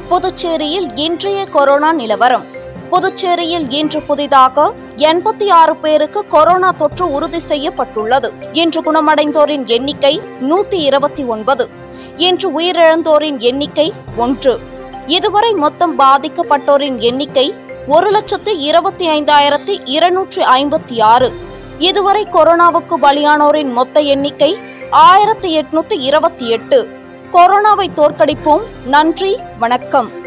புதுச்சேரியில் இன்றைய கொரோனா நிலவரம் புதுச்சேரியில் இன்று புதிதாக எண்பத்தி ஆறு பேருக்கு கொரோனா தொற்று உறுதி செய்யப்பட்டுள்ளது இன்று குணமடைந்தோரின் எண்ணிக்கை நூத்தி இருபத்தி ஒன்பது இன்று உயிரிழந்தோரின் எண்ணிக்கை ஒன்று இதுவரை மொத்தம் பாதிக்கப்பட்டோரின் எண்ணிக்கை ஒரு லட்சத்து இருபத்தி ஐந்தாயிரத்தி இருநூற்றி ஐம்பத்தி ஆறு இதுவரை கொரோனாவுக்கு பலியானோரின் மொத்த எண்ணிக்கை ஆயிரத்தி எட்நூத்தி இருபத்தி எட்டு கொரோனாவை தோற்கடிப்போம் நன்றி வணக்கம்